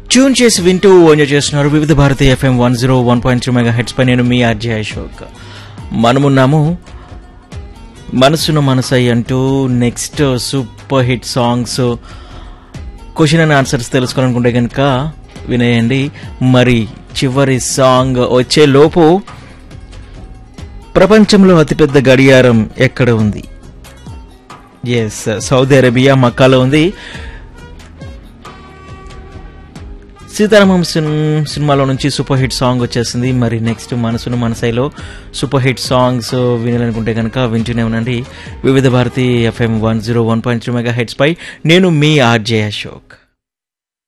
tune చేసి వింటూ enjoy చేస్తున్నారు Vividha Bharati FM one zero one point three megahertz పై నేను మీ ఆర్జే అశోక్ మనమున్నాము మనసును మనసై అంటూ next super hit songs question and answers తెలుసుకోవాలనుకుంటే కనుక వినేయండి మరి చివరి సాంగ్ వచ్చే లోపు ప్రపంచంలో అతిపెద్ద గడియారం ఎక్కడ ఉంది ఎస్ సౌదీ అరేబియా మక్కాలో ఉంది సీతారామం సిన్- సినిమాలో నుంచి సూపర్ హిట్ సాంగ్ వచ్చేసింది మరి నెక్స్ట్ మనసును మనసైలో సూపర్ హిట్ సాంగ్స్ వినాలనుకుంటే కనుక వింటూనే ఉండండి Vividha Bharati FM one zero one point three megahertz పై నేను మీ ఆర్జే అశోక్